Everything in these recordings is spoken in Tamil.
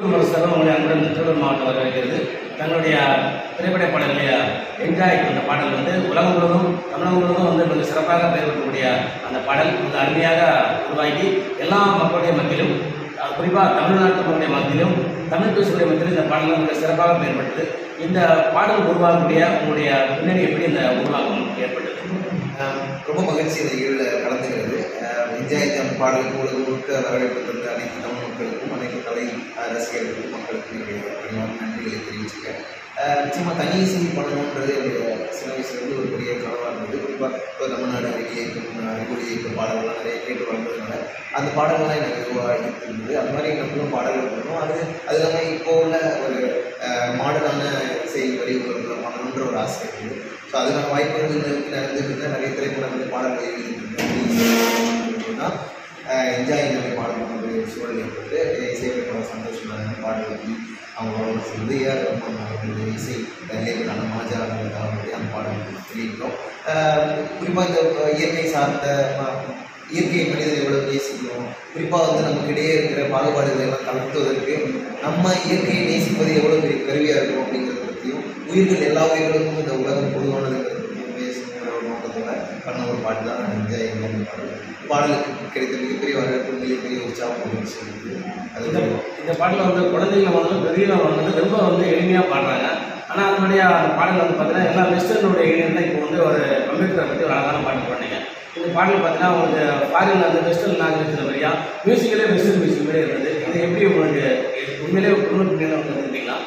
விமர்சனம் உங்களுடைய அன்புடன் திருவள்ளூர் மாவட்டம் வரவேற்கிறது தங்களுடைய திரைப்பட பாடலுடைய என்ஜாய் அந்த பாடல் வந்து உலகம் முழுவதும் தமிழகம் முழுவதும் வந்து மிக சிறப்பாக பெயர் பெறக்கூடிய அந்த பாடல் மிக அருமையாக உருவாக்கி எல்லா மக்களுடைய மத்தியிலும் அஹ், குறிப்பாக தமிழ்நாட்டு மக்களுடைய மத்தியிலும் தமிழ் பேசக்கூடிய மத்தியிலும் இந்த பாடல் மிக சிறப்பாக பெயர்பட்டது இந்த பாடல் உருவாக்கக்கூடிய உங்களுடைய பின்னணி எப்படி இந்த உருவாக்கம் ஏற்பட்டது ஆஹ் ரொம்ப மகிழ்ச்சி இந்த நிகழ்வில் கலந்துக்கிறது ஆஹ் என்ஜாய் தமிழ் பாடலுக்கு உலகம் முழுக்க வரவேற்பு தந்த அனைத்து தமிழ் மக்களுக்கும் அனைத்து கலை ஆஹ் ரசிகர்களுக்கும் மக்களுக்கும் என்னுடைய பணிவான நன்றிகளை தெரிவிச்சுக்கிறேன் ஆஹ் நிச்சயமா தனி இசை பண்ணணுன்றது என்னுடைய சின்ன வயசுலேருந்து ஒரு பெரிய கனவாக இருந்தது குறிப்பாக இப்போ தமிழ்நாடு அறிவு இயக்கம் அறிவுரை இயக்கம் பாடல்கள்லாம் நிறைய கேட்டு வளர்ந்ததுனால அந்த பாடல்கள்லாம் எனக்கு இதுவாக இருந்தது அது மாதிரி நம்மளும் பாடல்கள் பண்ணணும் அது அது இல்லாமல் இப்போ உள்ள ஒரு மாடலான இசை வடிவங்களை பண்ணணுன்ற ஒரு ஆசை இருக்குது ஸோ அதுக்கான வாய்ப்புகள் இருக்கு நடந்துட்டு இருந்தேன் நிறைய திரைப்படங்கள் பாடல்கள் எழுதிட்டு என்ஜாய் இந்த பாடல் வந்து சூழல் ஏற்பட்டு இசையமைப்பாளர் சந்தோஷம் பாடல் எழுதி அவங்களோட சேர்ந்து ஏஆர் ரஹ்மான் அவர்கள் இசை லேபிளான மாஜா அவர்களுடைய அந்த பாடல் வெளியிட்டோம் குறிப்பாக இந்த இயற்கை சார்ந்த ம- இயற்கை மனிதனை எவ்வளவு நேசிக்கணும் குறிப்பாக வந்து நமக்கிடையே இருக்கிற பாகுபாடுகளை எல்லாம் கலத்துவதற்கு நம்ம இயற்கையை நேசிப்பது எவ்வளவு பெரிய கருவியாக இருக்கும் அப்படிங்கிறத பற்றியும் உயிர்கள் எல்லா உயிர்களுக்கும் இந்த உலகம் பொதுவானதுங்கிறத பற்றியும் பேசணுங்கிற ஒரு நோக்கத்தோட பண்ண ஒரு பாட்டு தான் என்ஜாய் என்ஜாய் பாடல் பாடலுக்கு கிடைத்த மிகப்பெரிய வரவேற்பு மிகப்பெரிய உற்சாகம் மகிழ்ச்சி இருக்குது அது இந்த ஒரு இந்த பாட்டில் வந்து குழந்தைங்க வந்து பெரியவங்க வந்து ரொம்ப வந்து எளிமையாக பாடுறாங்க ஆனால் அதனுடைய அந்த பாடல் வந்து பார்த்தீங்கன்னா எல்லா வெஸ்டர்னுடைய இணையம் இப்போ வந்து ஒரு அம்பேத்கரை பற்றி ஒரு அழகான பாட்டு பண்ணீங்க இந்த பாடல் பார்த்தீங்கன்னா உங்களுக்கு ஃபாரின் அந்த வெஸ்டர்ன் நாகரிகத்தில் வழியா மியூசிக்கலே வெஸ்டர்ன் மியூசிக் மாதிரி இருந்தது இது எப்படி உங்களுக்கு உண்மையிலே குடும்ப பின்னணி வந்துருந்தீங்களா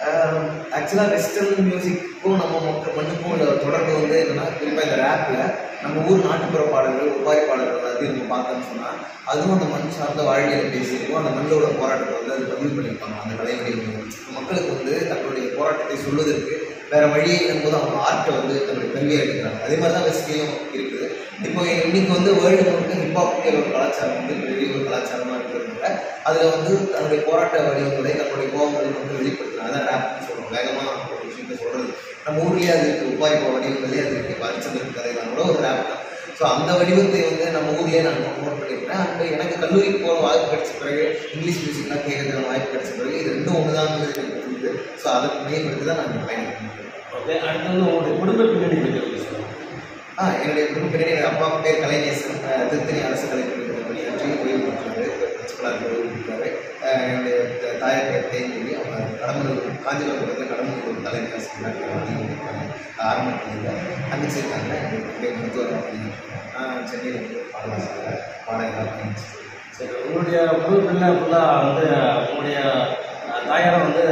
ஆக்சுவலாக வெஸ்டர்ன் மியூசிக்கும் நம்ம மொத்த மண்ணுக்கும் உள்ள தொடர்பு வந்து என்னன்னா குறிப்பாக இந்த ரேப்பில் நம்ம ஊர் நாட்டுப்புற பாடல்கள் ஒப்பாரி பாடல்கள் அது நம்ம பார்த்தோம்னு சொன்னால் அதுவும் அந்த மண் சார்ந்த வாழ்வியலை பேசியிருக்கோம் அந்த மண்ணோட போராட்டத்தை வந்து அது பதிவு பண்ணியிருப்பாங்க அந்த கலை வடிவங்கள் மக்களுக்கு வந்து தங்களுடைய போராட்டத்தை சொல்வதற்கு வேற வழியே இல்லைம்போது அவங்க ஆர்ட்டை வந்து தன்னுடைய கல்வியாக எடுக்கிறாங்க அதே மாதிரி தான் வெஸ்ட்லேயும் இருக்குது இப்போ இன்னைக்கு வந்து வேர்ல்டு முழுக்க ஹிப்ஹாப்ங்கிற ஒரு கலாச்சாரம் வந்து பெரிய ஒரு கலாச்சாரமாக இருக்கிறதுனால அதில் வந்து தன்னுடைய போராட்ட வடிவங்களை தன்னுடைய கோபங்களை வந்து வெளிப்படுத்துறாங்க அதான் ரேப்னு சொல்லுவோம் வேகமாக ஒரு விஷயத்த சொல்கிறது நம்ம ஊர்லேயே அது இருக்குது உப்பாய் வடிவங்களே அது இருக்குது பாரிச்சந்திரன் கதையெல்லாம் கூட ஒரு ரேப் தான் ஸோ அந்த வடிவத்தை வந்து நம்ம ஊர்லேயே நான் ப்ரொமோட் பண்ணியிருக்கேன் அந்த எனக்கு கல்லூரிக்கு போகிற வாய்ப்பு கிடைச்ச பிறகு இங்கிலீஷ் மியூசிக்லாம் கேட்கறதுக்கான வாய்ப்பு கிடைச்ச பிறகு இது ரெண்டும் ஒன்று தான் எனக்கு புரியுது ஸோ அதை மேம்படுத்தி தான் நான் பயணிக்கிறேன் ஓகே அடுத்து வந்து உங்களுடைய குடும்ப பின்னணி பற்றி எப்படி சொல்லுங்கள் ஆ என்னுடைய குடும்ப பின்னாடி எங்கள் அப்பா பேர் கலைநேசன் அஹ், திருத்தணி அரசு கலைக்கல்லூரியில் பணியாற்றி ஓய்வு பெற்றாரு பிரின்சிபலாக ஓய்வு பெற்றாரு அஹ், என்னுடைய த- தாயார் பேர் தேன்மொழி அவங்க கடம்பலூர் காஞ்சிபுரம் பக்கத்தில் கடம்பலூர் தலைமை ஆசிரியர் ஆரம்ப பள்ளியில் அங்கே சேர்த்தாங்க எங்களுக்கு மருத்துவராக பண்ணியிருக்கேன் சென்னையில் வந்து பாடலாசிரியர் பாடகராக பயணிச்சு சரி உங்களுடைய குடும்ப பிள்ளை ஃபுல்லாக வந்து உங்களுடைய அஹ், தாயாரும் வந்து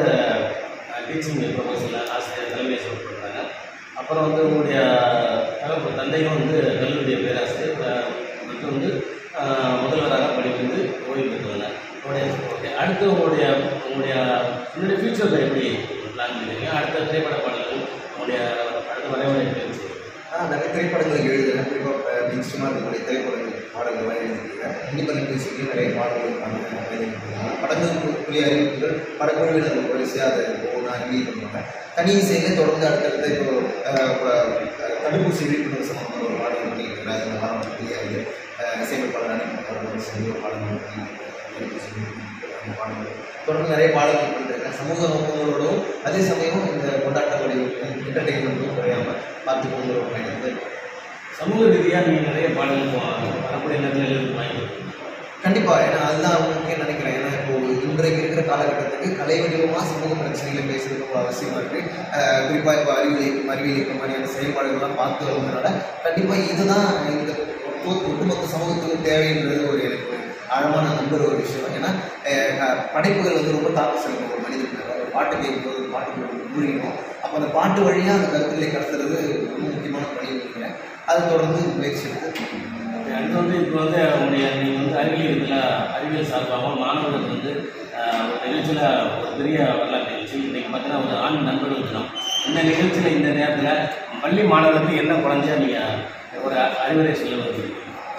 டீச்சிங் ப்ரொஃபஸரில் ஆசிரியர் தலைமை சொல்லிருக்காங்க அப்புறம் வந்து உங்களுடைய தகப்பு தந்தையும் வந்து கல்லூரிய பேராசிரியர் அஹ், மற்றும் வந்து அஹ், முதல்வராக படிப்பிருந்து ஓய்வு பெற்றவங்க உங்களுடைய ஓகே அடுத்து உங்களுடைய உங்களுடைய உங்களுடைய ஃபியூச்சரில் எப்படி பிளான் பண்ணிருக்கீங்க அடுத்த திரைப்பட பாடல்கள் உங்களுடைய அடுத்த வரைமுறை எப்படி இருந்துச்சு ஆ நிறைய திரைப்படங்கள் எழுதுறேன் குறிப்பாக நிச்சயமாக இருக்கக்கூடிய திரைப்படங்கள் பாடல்கள்லாம் எழுதிருக்கேன் இண்டிபெண்ட் மியூசிக்லேயும் நிறைய பாடல்கள் பண்ண எழுதிருக்கேன் படங்களுக்குரிய அறிவிப்புகள் படக்குழுவினர் வரிசையாக அதை ஒவ்வொன்றா அறிவியை பண்ணுவாங்க தனி இசையிலே தொடர்ந்து அடுத்தடுத்து இப்போ அஹ், இப்ப, அஹ், தடுப்பூசி விழிப்புணர்வு சம்பந்தமான ஒரு பாடல் பண்ணிட்டு இருக்கிறேன் அது வாரம் தெரியாது இசையமைப்பாளர் அனுப்பி சேர்ந்து ஒரு பாடல் பண்ணி தடுப்பூசி விழிப்புணர்வு அந்த பாடல்கள் தொடர்ந்து நிறைய பாடல்கள் பண்ணிருக்கேன் சமூக நோக்கங்களோடும் அதே சமயம் இந்த கொண்டாட்ட வடிவம் என்டர்டெயின்மெண்ட்டும் குறையாமல் பார்த்து கொண்டு ஒரு பயணத்தை சமூக ரீதியாக நீங்கள் நிறைய பாடல்கள் போ- வரக்கூடிய நேரத்தில் எழுதி வாங்கி கண்டிப்பா ஏன்னா அதுதான் அவங்களுக்கே நினைக்கிறேன் ஏன்னா இப்போ இன்றைக்கு இருக்கிற காலகட்டத்துக்கு கலை வடிவமா சமூக பிரச்சனைகளை பேசுறது ரொம்ப அவசியமா இருக்கு அஹ் குறிப்பா இப்போ அறிவியல் இயக்கம் அறிவியல் இயக்கம் மாதிரியான செயல்பாடுகள்லாம் பார்த்து வருவதனால கண்டிப்பா இதுதான் இந்த ஒட்டு- ஒட்டுமொத்த சமூகத்துக்கு தேவைன்றது ஒரு எனக்கு ஒரு ஆழமான நம்புற ஒரு விஷயம் ஏன்னா அஹ் அஹ் படைப்புகள் வந்து ரொம்ப தாக்கம் செலுத்தும் ஒரு மனிதனுக்கு ஒரு பாட்டு கேட்கும்போது ஒரு பாட்டு புரியணும் அப்போ அந்த பாட்டு வழியா அந்த கருத்துக்களை கடத்துறது ரொம்ப முக்கியமான பணி நினைக்கிறேன் அதை தொடர்ந்து முயற்சி எடுத்து ஓகே, அடுத்து வந்து இப்போ வந்து உங்களுடைய நீங்கள் வந்து அறிவியல் இதில் அறிவியல் சார்பாக மாணவர்கள் வந்து ஆஹ், ஒரு நிகழ்ச்சியில் ஒரு பெரிய வரலாற்று நிகழ்ச்சி இன்றைக்கி பார்த்தீங்கன்னா ஒரு ஆண் நண்பர்கள் தினம் இந்த நிகழ்ச்சியில் இந்த நேரத்தில் பள்ளி மாணவர்களுக்கு என்ன குறைஞ்சா நீங்கள் ஒரு அறிவுரை சொல்ல வருவீங்க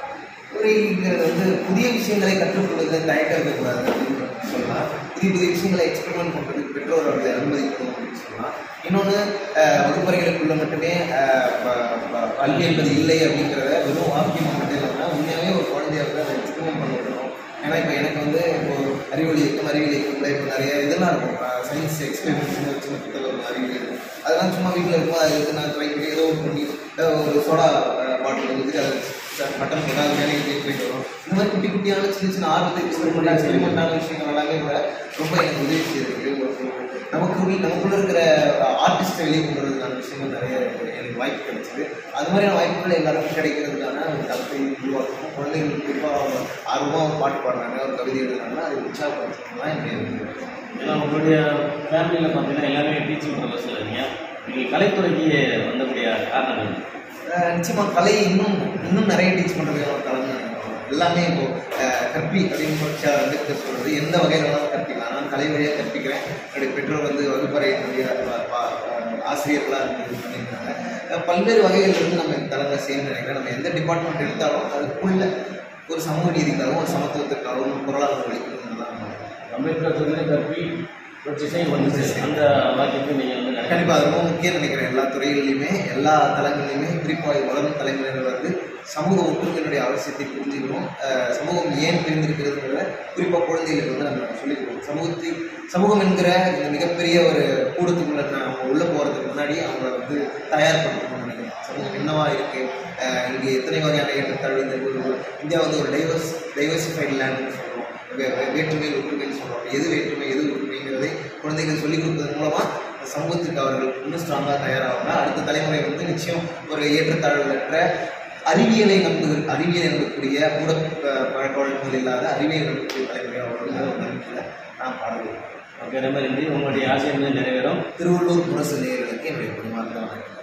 ஒரு இங்க வந்து புதிய விஷயங்களை கற்றுக்கொள்வதில் தயக்கம் இருக்கக்கூடாது அப்படின்னு சொல்லலாம் புதிய புதிய விஷயங்களை எக்ஸ்பெரிமெண்ட் பண்ணுறதுக்கு பெற்றோர் அவர்களை அனுமதிக்கணும் அப்படின்னு சொல்லலாம் இன்னொன்று வகுப்பறைகளுக்குள்ள மட்டுமே அஹ், ப- ப- கல்வி என்பது இல்லை அப்படிங்கிறத வெறும் வாக்கியமாக மட்டும் இல்லாமல் உண்மையாகவே ஒரு குழந்தைய வந்து அதை எக்ஸ்பெரிமெண்ட் பண்ண விடணும் ஏன்னா இப்போ எனக்கு வந்து இப்போ அறிவொளி இயக்கம் அறிவியல் இயக்கத்தில் இப்போ நிறைய இதெல்லாம் இருக்கும் சயின்ஸ் எக்ஸ்பெரிமெண்ட் சின்ன சின்ன புத்தகம் அறிவியல் அதெல்லாம் சும்மா வீட்டில் இருக்கும் அதை எடுத்து நான் ட்ரை பண்ணி ஏதோ ஒன்று பண்ணி அஹ் ஒரு சோடா பாட்டில் வந்துட்டு அதை பட்டன் போட்டால் அது வேலைக்கு போய் போயிட்டு வரும் இந்த மாதிரி குட்டி குட்டியான சின்ன சின்ன ஆர்வத்தை எக்ஸ்பெரிமெண்ட் எக்ஸ்பெரிமெண்டான விஷயங்கள் எல்லாமே கூட ரொம்ப எனக்கு உதவி செய்திருக்கு நமக்கு உள்ள- நமக்குள்ள இருக்கிற ஆர்டிஸ்ட்டை வெளியே கொண்டு வரதுக்கான விஷயங்கள் நிறைய எனக்கு வாய்ப்பு கிடைச்சிது அது மாதிரியான வாய்ப்புகள் எல்லாருக்கும் கிடைக்கிறதுக்கான ஒரு தளத்தை உருவாக்கணும் குழந்தைங்களுக்கு குறிப்பாக ஆர்வமாக ஒரு பாட்டு பாடுறாங்க ஒரு கவிதை எழுதுறாங்கன்னா அதை உற்சாகப்படுத்தணும் தான் என்னுடைய விருப்பம். ஏன்னா உங்களுடைய ஃபேமிலியில் பார்த்தீங்கன்னா எல்லாமே டீச்சிங் ப்ரொஃபஸர் இருக்கீங்க நீங்கள் கலைத்துறைக்கு வந்தக்கூடிய காரணம் என்ன அஹ் நிச்சயமா கலை இன்னும் இன்னும் நிறைய டீச் பண்ணுறதுக்கான ஒரு தலைமை எல்லாமே இப்போ அஹ், கற்பி அப்படின்னு புரட்சியார் அம்பேத்கர் சொல்றது எந்த வகையில் வேணாலும் கற்பிக்கலாம் நான் கலை வழியாக கற்பிக்கிறேன் என்னுடைய பெற்றோர் வந்து வகுப்பறையினுடைய ப- ப- அஹ், ஆசிரியர்களாக இருந்து இது பண்ணியிருக்காங்க அஹ், பல்வேறு வகைகள் இருந்து நம்ம இந்த தலைமை செய்யணும்னு நினைக்கிறேன் நம்ம எந்த டிபார்ட்மெண்ட் எடுத்தாலும் அதுக்குள்ள ஒரு சமூக நீதிக்காகவும் ஒரு சமத்துவத்திற்காகவும் ஒரு பொருளாதார வழிகளும் தான் நம்ம அம்பேத்கர் சொன்னது கற்பி புரட்சி செய் வந்துச்சு அந்த வாக்கியத்தை நீங்கள் வந்து நினைக்கிறீங்க கண்டிப்பாக அது ரொம்ப முக்கியம் நினைக்கிறேன் எல்லா துறைகளிலுமே எல்லா தளங்களிலுமே குறிப்பாக வளரும் தலைமுறையினர் வந்து சமூக ஒற்றுமையினுடைய அவசியத்தை புரிஞ்சுக்கணும் அஹ் சமூகம் ஏன் பிரிந்திருக்கிறதுங்கிறத குறிப்பாக குழந்தைகளுக்கு வந்து நம்ம சொல்லிக் கொடுக்கணும் சமூகத்தை சமூகம் என்கிற இந்த மிகப்பெரிய ஒரு கூடத்துக்குள்ள நான் அவங்க உள்ளே போகிறதுக்கு முன்னாடி அவங்கள வந்து தயார்படுத்தணும்னு நினைக்கிறேன் சமூகம் என்னவா இருக்கு அஹ் இங்கே எத்தனை வகையான ஏற்றத்தாழ்வு இந்த ஒரு ஒரு- இந்தியா வந்து ஒரு டைவர்ஸ் டைவர்சிஃபைடு லேண்ட்னு சொல்கிறோம் வேற்றுமை ஒற்றுமைன்னு சொல்கிறோம் எது வேற்றுமை எது ஒற்றுமைங்கிறதை குழந்தைகள் சொல்லிக் கொடுப்பதன் மூலமாக சமூகத்துக்கு அவர்கள் இன்னும் ஸ்ட்ராங்காக தயாராகுங்க அடுத்த தலைமுறை வந்து நிச்சயம் ஒரு ஏற்றத்தாழ்வுகளற்ற அறிவியலை நம்புகிற அறிவியல் நம்பக்கூடிய மூட ப- பழக்க வழக்கங்கள் இல்லாத அறிவியல் நம்பக்கூடிய தலைமுறை அவர்கள் ஒரு நம்பிக்கையில் நான் பாடுகிறேன் ஓகே ரொம்ப நன்றி உங்களுடைய ஆசை வந்து நிறைவேறும் திருவள்ளூர் முரசு நேயர்களுக்கு என்னுடைய பணிமார்ந்த வணக்கம்